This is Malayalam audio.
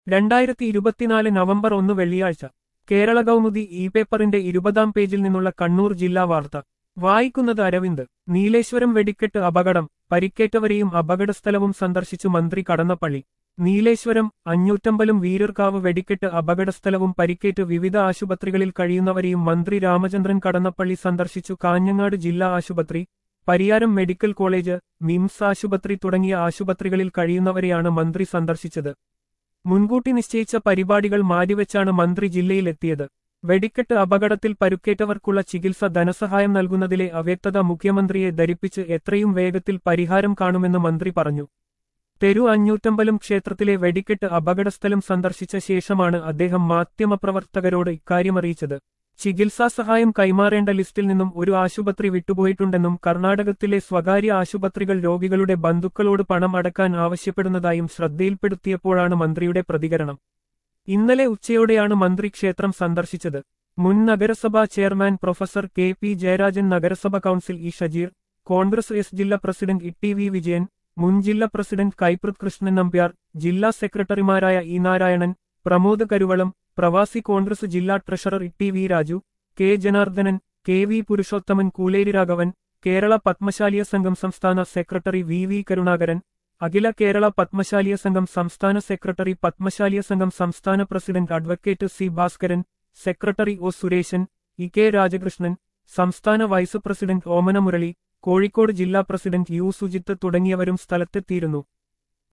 രണ്ടായിരത്തി ഇരുപത്തിനാല് നവംബർ ഒന്ന് വെള്ളിയാഴ്ച കേരള കൗമുദി ഇ പേപ്പറിന്റെ ഇരുപതാം പേജിൽ നിന്നുള്ള കണ്ണൂർ ജില്ലാ വാർത്ത വായിക്കുന്നത് അരവിന്ദ് നീലേശ്വരം വെടിക്കെട്ട് അപകടം പരിക്കേറ്റവരെയും അപകടസ്ഥലവും സന്ദർശിച്ചു മന്ത്രി കടന്നപ്പള്ളി നീലേശ്വരം അഞ്ഞൂറ്റമ്പലും വീരർക്കാവ് വെടിക്കെട്ട് അപകടസ്ഥലവും പരിക്കേറ്റ് വിവിധ ആശുപത്രികളിൽ കഴിയുന്നവരെയും മന്ത്രി രാമചന്ദ്രൻ കടന്നപ്പള്ളി സന്ദർശിച്ചു കാഞ്ഞങ്ങാട് ജില്ലാ ആശുപത്രി പരിയാരം മെഡിക്കൽ കോളേജ് മിംസ് ആശുപത്രി തുടങ്ങിയ ആശുപത്രികളിൽ കഴിയുന്നവരെയാണ് മന്ത്രി സന്ദർശിച്ചത് മുൻകൂട്ടി നിശ്ചയിച്ച പരിപാടികൾ മാറ്റിവെച്ചാണ് മന്ത്രി ജില്ലയിലെത്തിയത് വെടിക്കെട്ട് അപകടത്തിൽ പരുക്കേറ്റവർക്കുള്ള ചികിത്സ ധനസഹായം നൽകുന്നതിലെ അവ്യക്തത മുഖ്യമന്ത്രിയെ ധരിപ്പിച്ച് എത്രയും വേഗത്തിൽ പരിഹാരം കാണുമെന്ന് മന്ത്രി പറഞ്ഞു തെരു അഞ്ഞൂറ്റമ്പലം ക്ഷേത്രത്തിലെ വെടിക്കെട്ട് അപകടസ്ഥലം സന്ദർശിച്ച ശേഷമാണ് അദ്ദേഹം മാധ്യമപ്രവർത്തകരോട് ഇക്കാര്യമറിയിച്ചത് ചികിത്സാ സഹായം കൈമാറേണ്ട ലിസ്റ്റിൽ നിന്നും ഒരു ആശുപത്രി വിട്ടുപോയിട്ടുണ്ടെന്നും കർണാടകത്തിലെ സ്വകാര്യ ആശുപത്രികൾ രോഗികളുടെ ബന്ധുക്കളോട് പണം അടക്കാൻ ആവശ്യപ്പെടുന്നതായും ശ്രദ്ധയിൽപ്പെടുത്തിയപ്പോഴാണ് മന്ത്രിയുടെ പ്രതികരണം ഇന്നലെ ഉച്ചയോടെയാണ് മന്ത്രി ക്ഷേത്രം സന്ദർശിച്ചത് മുൻ നഗരസഭാ chairman professor K P Jayarajan നഗരസഭ council E Shajeer Congress S ജില്ലാ president E T V Vijayan മുൻ ജില്ലാ പ്രസിഡന്റ് കൈപ്രത് കൃഷ്ണൻ നമ്പ്യാർ ജില്ലാ സെക്രട്ടറിമാരായ ഇ നാരായണൻ പ്രമോദ് കരുവളം പ്രവാസി കോൺഗ്രസ് ജില്ലാ treasurer E T V Raju K Janardhanan K V Purushothaman Kooleri Raghavan Kerala Padmashaliya സംഘം സംസ്ഥാന secretary V V Karunakaran Akhila Kerala Padmashaliya സംഘം സംസ്ഥാന സെക്രട്ടറി പത്മശാലിയ സംഘം സംസ്ഥാന president advocate C Bhaskaran secretary O Sureshan E K Rajakrishnan സംസ്ഥാന വൈസ് പ്രസിഡന്റ് ഓമന മുരളി കോഴിക്കോട് ജില്ലാ പ്രസിഡന്റ് യു സുജിത്ത് തുടങ്ങിയവരും സ്ഥലത്തെത്തിയിരുന്നു